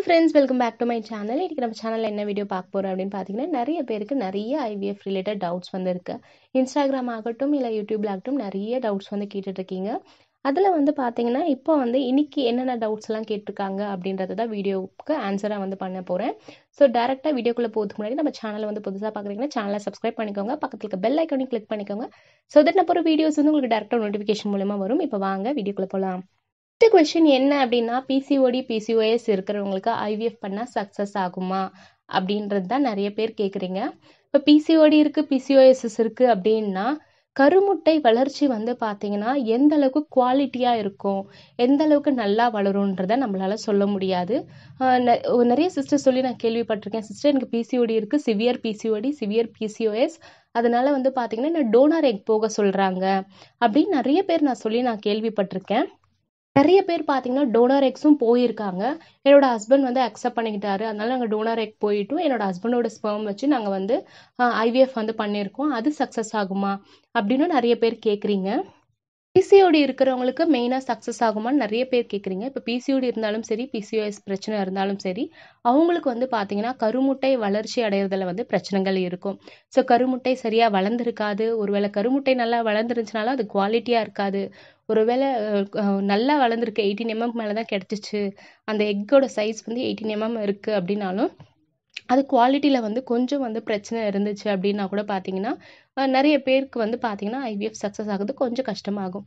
Friends welcome back to my channel இன்றைக்கி நம்ம சேனலில் என்ன வீடியோ பார்க்க போகிறோம் அப்படின்னு பார்த்தீங்கன்னா நிறைய பேருக்கு நிறைய ஐவிஎஃப் ரிலேட்டட் டவுட்ஸ் வந்து இருக்கு இன்ஸ்டாகிராம் ஆகட்டும் இல்லை யூடியூப்ல ஆகட்டும் நிறைய டவுட்ஸ் வந்து கேட்டுட்ருக்கீங்க அதில் வந்து பார்த்தீங்கன்னா இப்போ வந்து இன்னைக்கு என்னென்ன டவுட்ஸ் எல்லாம் கேட்டிருக்காங்க அப்படின்றத தான் வீடியோவுக்கு ஆன்சராக வந்து பண்ண போகிறேன் ஸோ டேரெக்டாக வீடியோக்குள்ளே போகிறதுக்கு முன்னாடி நம்ம சேனலை வந்து புதுசாக பார்க்குறீங்கன்னா சேனலை சப்ஸ்கிரைப் பண்ணிக்கோங்க பக்கத்தில் இருக்க பெல் ஐக்கானையும் கிளிக் பண்ணிக்கோங்க ஸோ தட் நான் போகிற வீடியோஸ் வந்து உங்களுக்கு டேரெக்டாக நோட்டிஃபிகேஷன் மூலமாக வரும் இப்போ வாங்க வீடியோக்குள்ளே போகலாம் ஃபஸ்ட்டு கொஷின் என்ன அப்படின்னா பிசிஓடி பிசிஓஎஸ் இருக்கிறவங்களுக்கு ஐவிஎஃப் பண்ணால் சக்ஸஸ் ஆகுமா அப்படின்றது தான் நிறைய பேர் கேட்குறீங்க இப்போ பிசிஓடி இருக்குது பிசிஓஎஸ்எஸ் இருக்குது அப்படின்னா கருமுட்டை வளர்ச்சி வந்து பார்த்தீங்கன்னா எந்த அளவுக்கு குவாலிட்டியாக இருக்கும் எந்த அளவுக்கு நல்லா வளரும்ன்றதை நம்மளால சொல்ல முடியாது ஆஹ் நெ- நிறைய சிஸ்டர் சொல்லி நான் கேள்விப்பட்டிருக்கேன் சிஸ்டர் எனக்கு பிசிஓடி இருக்குது சிவியர் பிசிஓடி சிவியர் பிசிஓஎஸ் அதனால வந்து பார்த்தீங்கன்னா என்ன டோனார் எக் போக சொல்கிறாங்க அப்படின்னு நிறைய பேர் நான் சொல்லி நான் கேள்விப்பட்டிருக்கேன் நிறைய பேர் பார்த்தீங்கன்னா டோனார் எக்ஸும் போயிருக்காங்க என்னோட ஹஸ்பண்ட் வந்து அக்செப்ட் பண்ணிக்கிட்டாரு அதனால நாங்கள் டோனார் எக் போயிட்டும் என்னோட ஹஸ்பண்டோட ஸ்பெர்ம் வச்சு நாங்கள் வந்து ஐவிஎஃப் வந்து பண்ணியிருக்கோம் அது சக்ஸஸ் ஆகுமா அப்படின்னு நிறைய பேர் கேட்குறீங்க பிசிஓடி இருக்கிறவங்களுக்கு மெயினாக சக்ஸஸ் ஆகுமான்னு நிறைய பேர் கேட்குறீங்க இப்போ பிசிஓடி இருந்தாலும் சரி பிசிஓஎஸ் பிரச்சனை இருந்தாலும் சரி அவங்களுக்கு வந்து பார்த்தீங்கன்னா கருமுட்டை வளர்ச்சி அடையிறதுல வந்து பிரச்சனைகள் இருக்கும் ஸோ கருமுட்டை சரியாக வளர்ந்துருக்காது ஒருவேளை கருமுட்டை நல்லா வளர்ந்துருந்துச்சுனாலும் அது குவாலிட்டியாக இருக்காது ஒருவேளை அஹ், அஹ், நல்லா வளர்ந்துருக்கு எயிட்டீன் எம்எம் மேலே தான் கிடச்சிச்சு அந்த எக்கோட சைஸ் வந்து எயிட்டீன் எம்எம் இருக்குது அப்படின்னாலும் அது குவாலிட்டியில் வந்து கொஞ்சம் வந்து பிரச்சனை இருந்துச்சு அப்படின்னா கூட பார்த்தீங்கன்னா அஹ், நிறைய பேருக்கு வந்து பார்த்தீங்கன்னா ஐவிஎஃப் சக்ஸஸ் ஆகுது கொஞ்சம் கஷ்டமாகும்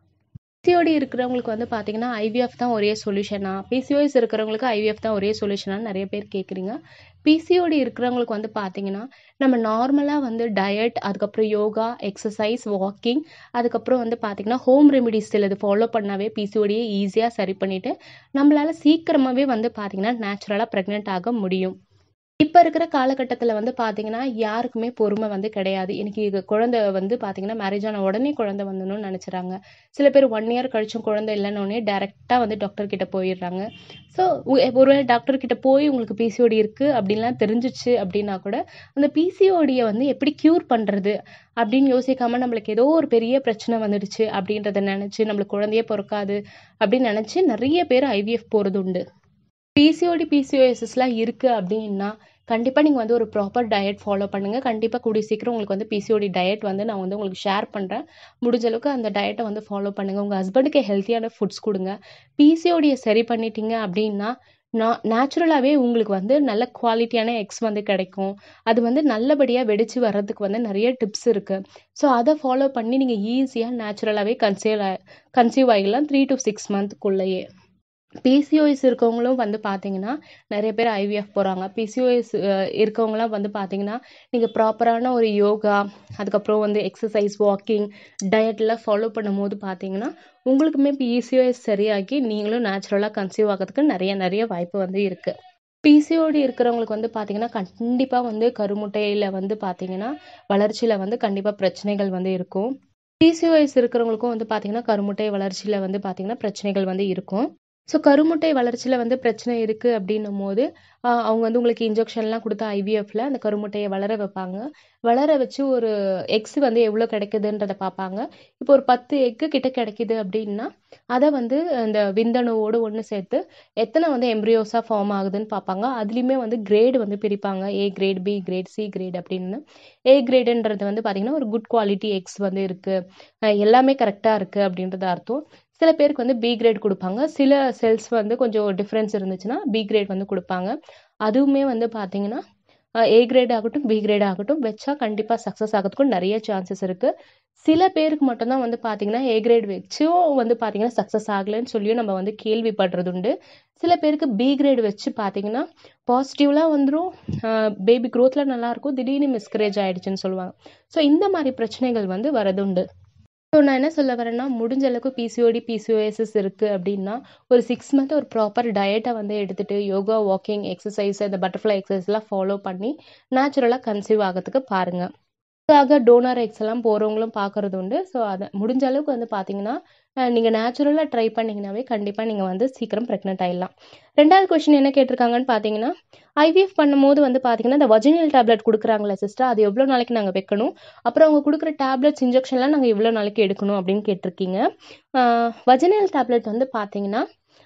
பிசிஓடி இருக்கிறவங்களுக்கு வந்து பார்த்தீங்கன்னா ஐவிஎஃப் தான் ஒரே சொல்யூஷனா பிசிஓஎஸ் இருக்கிறவங்களுக்கு ஐவிஎஃப் தான் ஒரே சொல்யூஷனான்னு நிறைய பேர் கேட்குறீங்க பிசிஓடி இருக்கிறவங்களுக்கு வந்து பார்த்தீங்கன்னா நம்ம நார்மலாக வந்து டயட் அதுக்கப்புறம் யோகா எக்ஸசைஸ் வாக்கிங் அதுக்கப்புறம் வந்து பார்த்தீங்கன்னா ஹோம் ரெமிடிஸ் சிலது ஃபாலோ பண்ணாவே பிசிஓடியை ஈஸியாக சரி பண்ணிட்டு நம்மளால சீக்கிரமாகவே வந்து பார்த்தீங்கன்னா நேச்சுரலாக ப்ரெக்னென்ட் ஆக முடியும் இப்போ இருக்கிற காலகட்டத்தில் வந்து பார்த்தீங்கன்னா யாருக்குமே பொறுமை வந்து கிடையாது எனக்கு இது குழந்தை வந்து பார்த்தீங்கன்னா மேரேஜ் ஆன உடனே குழந்தை வந்துடணும்னு நினச்சிறாங்க சில பேர் ஒன் இயர் கழிச்சும் குழந்தை இல்லைன்னொடனே டேரெக்டாக வந்து டாக்டர் கிட்ட போயிடுறாங்க ஸோ ஒருவேளை டாக்டர் கிட்ட போய் உங்களுக்கு பிசிஓடி இருக்குது அப்படின்லாம் தெரிஞ்சிச்சு அப்படின்னா கூட அந்த பிசிஓடியை வந்து எப்படி க்யூர் பண்ணுறது அப்படின்னு யோசிக்காம நம்மளுக்கு ஏதோ ஒரு பெரிய பிரச்சனை வந்துடுச்சு அப்படின்றத நினச்சி நம்மளுக்கு குழந்தையே பிறக்காது அப்படின்னு நினச்சி நிறைய பேர் ஐவிஎஃப் போகிறது உண்டு பிசிஓடி பிசிஓஎஸ்எஸ்லாம் இருக்குது அப்படின்னா கண்டிப்பாக நீங்கள் வந்து ஒரு ப்ராப்பர் டயட் ஃபாலோ பண்ணுங்கள் கண்டிப்பாக கூடிய சீக்கிரம் உங்களுக்கு வந்து பிசிஓடி டயட் வந்து நான் வந்து உங்களுக்கு ஷேர் பண்ணுறேன் முடிஞ்ச அளவுக்கு அந்த டயட்டை வந்து ஃபாலோ பண்ணுங்கள் உங்கள் ஹஸ்பண்டுக்கு ஹெல்த்தியான ஃபுட்ஸ் கொடுங்க பிசிஓடியை சரி பண்ணிட்டீங்க அப்படின்னா நான் நேச்சுரலாகவே உங்களுக்கு வந்து நல்ல குவாலிட்டியான எக்ஸ் வந்து கிடைக்கும் அது வந்து நல்லபடியாக வெடிச்சு வர்றதுக்கு வந்து நிறைய டிப்ஸ் இருக்குது ஸோ அதை ஃபாலோ பண்ணி நீங்கள் ஈஸியாக நேச்சுரலாகவே கன்சீவ் கன்சீவ் ஆகிடலாம் த்ரீ டு சிக்ஸ் மந்த்துக்குள்ளேயே பிசிஓஎஸ் இருக்கவங்களும் வந்து பார்த்தீங்கன்னா நிறைய பேர் ஐவிஎஃப் போகிறாங்க பிசிஓஎஸ் இருக்கவங்களாம் வந்து பார்த்தீங்கன்னா நீங்கள் ப்ராப்பரான ஒரு யோகா அதுக்கப்புறம் வந்து எக்ஸசைஸ் வாக்கிங் டயட்லாம் ஃபாலோ பண்ணும்போது பார்த்தீங்கன்னா உங்களுக்குமே பிசிஓஎஸ் சரியாகி நீங்களும் நேச்சுரலாக கன்சீவ் ஆகிறதுக்கு நிறைய நிறைய வாய்ப்பு வந்து இருக்குது பிசிஓடி இருக்கிறவங்களுக்கு வந்து பார்த்தீங்கன்னா கண்டிப்பாக வந்து கருமுட்டையில் வந்து பார்த்தீங்கன்னா வளர்ச்சியில் வந்து கண்டிப்பாக பிரச்சனைகள் வந்து இருக்கும் பிசிஓஎஸ் இருக்கிறவங்களுக்கும் வந்து பார்த்தீங்கன்னா கருமுட்டை வளர்ச்சியில் வந்து பார்த்தீங்கன்னா பிரச்சனைகள் வந்து இருக்கும் ஸோ கருமுட்டை வளர்ச்சியில் வந்து பிரச்சனை இருக்குது அப்படின்னும் போது ஆஹ் அவங்க வந்து உங்களுக்கு இன்ஜெக்ஷன்லாம் கொடுத்து ஐவிஎஃப்ல அந்த கருமுட்டையை வளர வைப்பாங்க வளர வச்சு ஒரு எக்ஸ் வந்து எவ்வளோ கிடைக்குதுன்றத பார்ப்பாங்க இப்போ ஒரு பத்து எக்கு கிட்ட கிடைக்குது அப்படின்னா அதை வந்து அந்த விந்தணுவோடு ஒன்று சேர்த்து எத்தனை வந்து எம்ப்ரியோஸாக ஃபார்ம் ஆகுதுன்னு பார்ப்பாங்க அதுலேயுமே வந்து கிரேடு வந்து பிரிப்பாங்க A grade B grade C grade அப்படின்னு ஏ கிரேடுன்றது வந்து பார்த்தீங்கன்னா ஒரு குட் குவாலிட்டி எக்ஸ் வந்து இருக்குது எல்லாமே கரெக்டாக இருக்குது அப்படின்றது அர்த்தம் சில பேருக்கு வந்து பி கிரேட் கொடுப்பாங்க சில செல்ஸ் வந்து கொஞ்சம் டிஃப்ரென்ஸ் இருந்துச்சுன்னா பி கிரேட் வந்து கொடுப்பாங்க அதுவுமே வந்து பார்த்தீங்கன்னா ஏ கிரேட் ஆகட்டும் பி கிரேட் ஆகட்டும் வச்சா கண்டிப்பாக சக்ஸஸ் ஆகிறதுக்கும் நிறைய சான்சஸ் இருக்குது சில பேருக்கு மட்டும்தான் வந்து பார்த்தீங்கன்னா ஏ கிரேட் வச்சும் வந்து பார்த்தீங்கன்னா சக்ஸஸ் ஆகலைன்னு சொல்லியும் நம்ம வந்து கேள்விப்படுறது உண்டு சில பேருக்கு பி கிரேட் வச்சு பார்த்தீங்கன்னா பாசிட்டிவ்லாம் வந்துடும் பேபி க்ரோத்தில் நல்லாயிருக்கும் திடீர்னு மிஸ்கரேஜ் ஆயிடுச்சுன்னு சொல்லுவாங்க ஸோ இந்த மாதிரி பிரச்சனைகள் வந்து வரதுண்டு ஸோ நான் என்ன சொல்ல வரேன்னா முடிஞ்ச அளவுக்கு பிசிஓடி பிசிஓஎஸ்எஸ் இருக்குது அப்படின்னா ஒரு சிக்ஸ் மந்த் ஒரு ப்ராப்பர் டயட்டை வந்து எடுத்துட்டு யோகா வாக்கிங் எக்ஸசைஸ் இந்த பட்டர்ஃப்ளை எக்ஸசைஸ்லாம் ஃபாலோ பண்ணி நேச்சுரலாக கன்சீவ் ஆகிறதுக்கு பாருங்கள் அதுக்காக டோனார் எக்ஸ் எல்லாம் போகிறவங்களும் பார்க்கறது உண்டு ஸோ அதை முடிஞ்ச அளவுக்கு வந்து பார்த்தீங்கன்னா நீங்கள் நேச்சுரலாக ட்ரை பண்ணிங்கனாவே கண்டிப்பாக நீங்கள் வந்து சீக்கிரம் ப்ரெக்னென்ட் ஆயிடலாம் ரெண்டாவது கொஸ்டின் என்ன கேட்டிருக்காங்கன்னு பார்த்தீங்கன்னா ஐவிஎஃப் பண்ணும்போது வந்து பார்த்தீங்கன்னா இந்த வஜினல் டேப்லெட் கொடுக்குறாங்களே சிஸ்டர் அது எவ்வளோ நாளைக்கு நாங்கள் வைக்கணும் அப்புறம் அவங்க கொடுக்குற டேப்லெட்ஸ் இன்ஜெக்ஷன்லாம் நாங்கள் எவ்வளோ நாளைக்கு எடுக்கணும் அப்படின்னு கேட்டிருக்கீங்க வஜினல் டேப்லெட் வந்து பார்த்தீங்கன்னா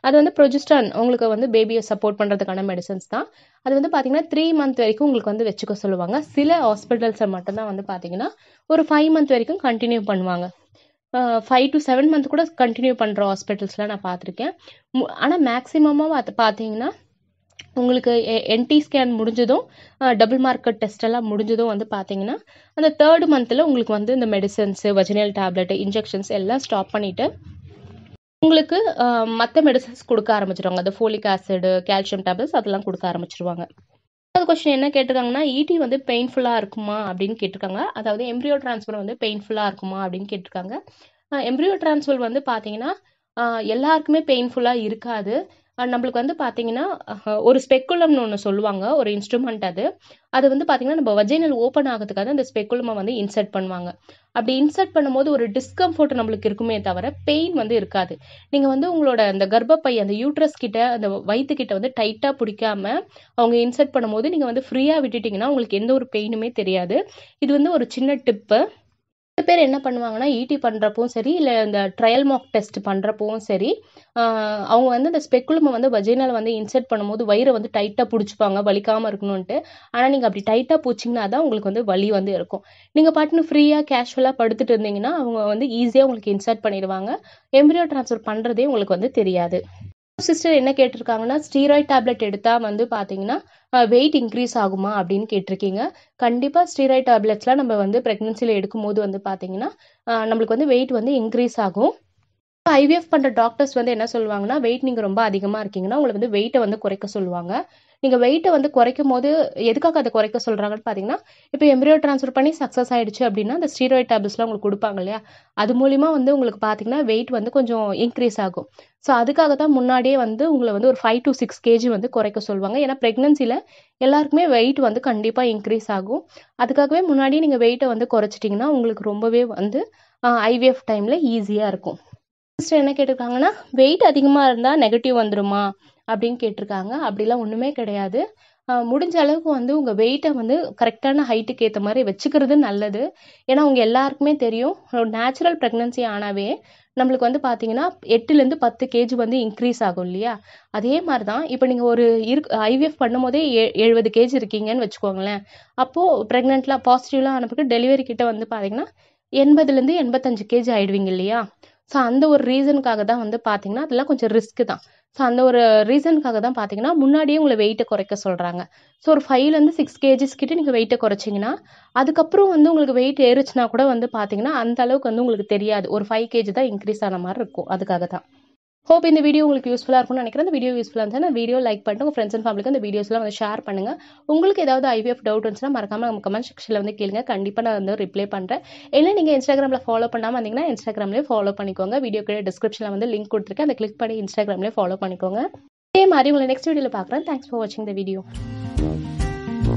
அது வந்து ப்ரொஜெஸ்ட்ரான் உங்களுக்கு வந்து பேபியை சப்போர்ட் பண்ணுறதுக்கான மெடிசன்ஸ் தான் அது வந்து பார்த்தீங்கன்னா த்ரீ மந்த் வரைக்கும் உங்களுக்கு வந்து வச்சுக்க சொல்லுவாங்க சில ஹாஸ்பிட்டல்ஸில் மட்டும்தான் வந்து பார்த்தீங்கன்னா ஒரு ஃபைவ் மந்த் வரைக்கும் கண்டினியூ பண்ணுவாங்க ஃபைவ் டு செவன் மந்த் கூட கண்டினியூ பண்ணுற ஹாஸ்பிட்டல்ஸ்லாம் நான் பார்த்துருக்கேன் ஆனால் மேக்ஸிமமாக பார்த்து பார்த்தீங்கன்னா உங்களுக்கு என்டி ஸ்கேன் முடிஞ்சதும் டபுள் மார்க்கெட் டெஸ்ட் எல்லாம் முடிஞ்சதும் வந்து பார்த்தீங்கன்னா அந்த தேர்ட் மந்தில் உங்களுக்கு வந்து இந்த மெடிசன்ஸு வஜினல் டேப்லெட்டு இன்ஜெக்ஷன்ஸ் எல்லாம் ஸ்டாப் பண்ணிவிட்டு உங்களுக்கு மற்ற மெடிசன்ஸ் கொடுக்க ஆரம்பிச்சிருவாங்க அந்த ஃபோலிக் ஆசிடு கால்சியம் டேப்லெட்ஸ் அதெல்லாம் கொடுக்க ஆரம்பிச்சிருவாங்க அது கொஸ்டின் என்ன கேட்டிருக்காங்கன்னா ஈடி வந்து பெயின்ஃபுல்லாக இருக்குமா அப்படின்னு கேட்டிருக்காங்க அதாவது எம்ப்ரியோ டிரான்ஸ்ஃபர் வந்து பெயின்ஃபுல்லாக இருக்குமா அப்படின்னு கேட்டிருக்காங்க எம்ப்ரியோ டிரான்ஸ்ஃபர் வந்து பார்த்தீங்கன்னா எல்லாருக்குமே பெயின்ஃபுல்லாக இருக்காது நம்மளுக்கு வந்து பார்த்தீங்கன்னா ஒரு ஸ்பெக்குலம்னு ஒன்று சொல்லுவாங்க ஒரு இன்ஸ்ட்ருமெண்ட் அது அது வந்து பார்த்தீங்கன்னா நம்ம வஜைனல் ஓப்பன் ஆகிறதுக்காக அந்த ஸ்பெக்குலமை வந்து இன்சர்ட் பண்ணுவாங்க அப்படி இன்சர்ட் பண்ணும்போது ஒரு டிஸ்கம்ஃபர்ட் நம்மளுக்கு இருக்குமே தவிர பெயின் வந்து இருக்காது நீங்கள் வந்து உங்களோட அந்த கர்ப்பப்பை அந்த யூட்ரஸ் கிட்ட அந்த வயிற்று கிட்ட வந்து டைட்டாக பிடிக்காம அவங்க இன்சர்ட் பண்ணும்போது நீங்கள் வந்து ஃப்ரீயாக விட்டுட்டிங்கன்னா உங்களுக்கு எந்த ஒரு பெயினுமே தெரியாது இது வந்து ஒரு சின்ன டிப்பு சில பேர் என்ன பண்ணுவாங்கன்னா ஈடி பண்ணுறப்பவும் சரி இல்லை இந்த ட்ரையல் மாக் டெஸ்ட் பண்ணுறப்பவும் சரி அவங்க வந்து இந்த ஸ்பெக்குலமை வந்து வஜைனால் வந்து இன்சர்ட் பண்ணும்போது வயிறை வந்து டைட்டாக பிடிச்சிப்பாங்க வலிக்காமல் இருக்கணும்ன்ட்டு ஆனால் நீங்கள் அப்படி டைட்டாக பிடிச்சிங்கன்னா தான் உங்களுக்கு வந்து வலி வந்து இருக்கும் நீங்கள் பாட்டுன்னு ஃப்ரீயாக கேஷுவலாக படுத்துட்டு இருந்தீங்கன்னா அவங்க வந்து ஈஸியாக உங்களுக்கு இன்சர்ட் பண்ணிடுவாங்க எம்ப்ரியோ ட்ரான்ஸ்ஃபர் பண்ணுறதே உங்களுக்கு வந்து தெரியாது சிஸ்டர் என்ன கேட்டிருக்காங்கன்னா ஸ்டீராய்ட் டேப்லெட் எடுத்தால் வந்து பார்த்தீங்கன்னா வெயிட் இன்க்ரீஸ் ஆகுமா அப்படின்னு கேட்டிருக்கீங்க கண்டிப்பாக ஸ்டீராய்ட் டேப்லெட்ஸ்லாம் நம்ம வந்து ப்ரெக்னென்சியில் எடுக்கும்போது வந்து பார்த்தீங்கன்னா நம்மளுக்கு வந்து வெயிட் வந்து இன்க்ரீஸ் ஆகும் ஐவிஎஃப் பண்ணுற டாக்டர்ஸ் வந்து என்ன சொல்லுவாங்கன்னா வெயிட் நீங்கள் ரொம்ப அதிகமாக இருக்கீங்கன்னா உங்களை வந்து வெயிட்டை வந்து குறைக்க சொல்லுவாங்க நீங்கள் வெயிட்டை வந்து குறைக்கும் போது எதுக்காக அதை குறைக்க சொல்கிறாங்கன்னு பார்த்தீங்கன்னா இப்போ எம்ப்ரியோ ட்ரான்ஸ்ஃபர் பண்ணி சக்ஸஸ் ஆகிடுச்சு அப்படின்னா அந்த ஸ்டீராய்ட் டேப்லெட்ஸ்லாம் உங்களுக்கு கொடுப்பாங்க இல்லையா அது மூலிமா வந்து உங்களுக்கு பார்த்தீங்கன்னா வெயிட் வந்து கொஞ்சம் இன்க்ரீஸ் ஆகும் ஸோ அதுக்காக தான் முன்னாடியே வந்து உங்களை வந்து ஒரு ஃபைவ் டு சிக்ஸ் கேஜி வந்து குறைக்க சொல்லுவாங்க ஏன்னா ப்ரெக்னன்சியில் எல்லாருக்குமே வெயிட் வந்து கண்டிப்பாக இன்க்ரீஸ் ஆகும் அதுக்காகவே முன்னாடியே நீங்கள் வெயிட்டை வந்து குறைச்சிட்டிங்கன்னா உங்களுக்கு ரொம்பவே வந்து ஐவிஎஃப் டைமில் ஈஸியாக இருக்கும் சிஸ்டர் என்ன கேட்டிருக்காங்கன்னா வெயிட் அதிகமாக இருந்தால் நெகட்டிவ் வந்துருமா அப்படின்னு கேட்டிருக்காங்க அப்படிலாம் ஒன்றுமே கிடையாது முடிஞ்ச அளவுக்கு வந்து உங்கள் வெயிட்டை வந்து கரெக்டான ஹைட்டுக்கு ஏற்ற மாதிரி வச்சுக்கிறது நல்லது ஏன்னா உங்கள் எல்லாருக்குமே தெரியும் நேச்சுரல் ப்ரெக்னன்சி ஆனாவே நம்மளுக்கு வந்து பார்த்தீங்கன்னா எட்டுலேருந்து பத்து கேஜி வந்து இன்க்ரீஸ் ஆகும் இல்லையா அதே மாதிரி தான் இப்போ நீங்கள் ஒரு இரு ஐவிஎஃப் பண்ணும் போதே ஏ எழுபது கேஜி இருக்கீங்கன்னு வச்சுக்கோங்களேன் அப்போது ப்ரெக்னென்ட்லாம் பாசிட்டிவ்லாம் ஆனப்பிறகு டெலிவரி கிட்ட வந்து பார்த்தீங்கன்னா எண்பதுலேருந்து எண்பத்தஞ்சு கேஜி ஆகிடுவீங்க இல்லையா ஸோ அந்த ஒரு ரீசனுக்காக தான் வந்து பார்த்தீங்கன்னா அதெல்லாம் கொஞ்சம் ரிஸ்க்கு தான் ஸோ அந்த ஒரு ரீசனுக்காக தான் பார்த்தீங்கன்னா முன்னாடியே உங்களை வெயிட்டை குறைக்க சொல்கிறாங்க ஸோ ஒரு ஃபைவ்லேருந்து சிக்ஸ் கேஜிஸ் கிட்ட நீங்கள் வெயிட்டை குறைச்சிங்கன்னா அதுக்கப்புறம் வந்து உங்களுக்கு வெயிட் ஏறுச்சுன்னா கூட வந்து பார்த்தீங்கன்னா அந்த அளவுக்கு வந்து உங்களுக்கு தெரியாது ஒரு ஃபைவ் கேஜி தான் இன்க்ரீஸ் ஆன மாதிரி இருக்கும் அதுக்காக தான் ஹோப் இந்த வீடியோ உங்களுக்கு யூஸ்ஃபுல்லாக இருக்கும்னு நினைக்கிறேன் இந்த வீடியோ யூஸ்ஃபுல்லாக இருந்தால் அந்த வீடியோ லைக் பண்ணிட்டு உங்கள் ஃப்ரெண்ட்ஸ் அண்ட் ஃபேமிலிக்கு அந்த வீடியோஸ்லாம் வந்து ஷேர் பண்ணுங்கள் உங்களுக்கு ஏதாவது ஐவிஎஃப் டவுட் இருந்துச்சுன்னா மறக்காமல் நம்ம கமெண்ட் செக்ஷனில் வந்து கேளுங்க கண்டிப்பாக நான் வந்து ரிப்ளை பண்ணுறேன் இல்லை நீங்கள் இன்ஸ்டாகிராமில் ஃபாலோ பண்ணாமல் வந்தீங்கன்னா இன்ஸ்டாகிராம்லேயே ஃபாலோ பண்ணிக்கோங்க வீடியோ கீழே டிஸ்கிரிப்ஷனில் வந்து லிங்க் கொடுத்துருக்கேன் அதை கிளிக் பண்ணி இன்ஸ்டாகிராம்லேயே ஃபாலோ பண்ணிக்கோங்க அதே மாதிரி உங்களை நெக்ஸ்ட் வீடியோவில் பார்க்குறேன் தேங்க்ஸ் ஃபார் வாட்சிங் த வீடியோ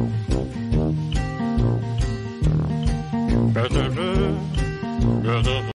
Brother, brother.